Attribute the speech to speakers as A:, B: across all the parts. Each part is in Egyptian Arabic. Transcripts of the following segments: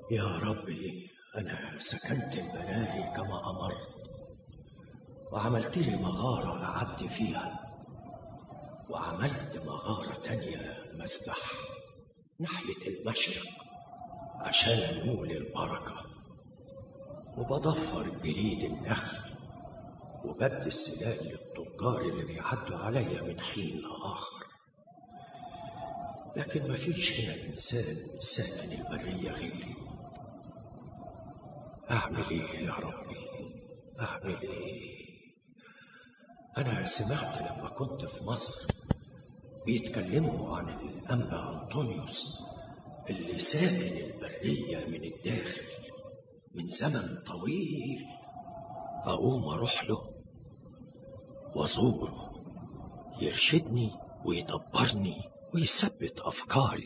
A: يا ربي أنا سكنت البلاهي كما أمرت وعملت لي مغارة أعدي فيها وعملت مغارة تانية مسبح ناحية المشرق عشان أنول البركة وبضفر جريد النخل وبدي السلال للتجار اللي بيعدوا عليا من حين لآخر لكن مفيش هنا إنسان ساكن البرية غيري أعمل إيه يا ربي أعمل إيه أنا سمعت لما كنت في مصر بيتكلموا عن الأنبا أنطونيوس اللي ساكن البرية من الداخل من زمن طويل أقوم أروح له وأزوره يرشدني ويدبرني ويثبت أفكاري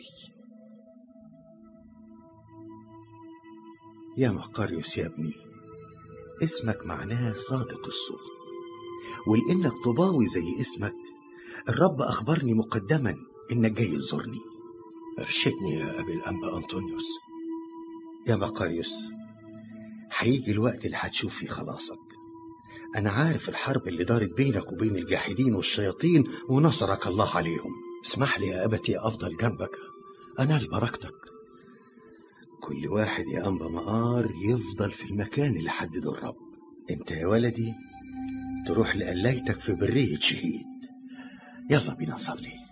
B: يا مقاريوس يا ابني اسمك معناه صادق الصوت ولانك طباوي زي اسمك الرب اخبرني مقدما انك جاي تزورني
A: ارشدني يا أبي الأنبا أنطونيوس
B: يا مقاريوس هيجي الوقت اللي هتشوف فيه خلاصك انا عارف الحرب اللي دارت بينك وبين الجاحدين والشياطين ونصرك الله عليهم
A: اسمح لي يا أبتي أفضل جنبك أنال بركتك
B: كل واحد يا أنبا مقار يفضل في المكان اللي حدده الرب انت يا ولدي تروح لقلايتك في برية شهيد يلا بينا نصلي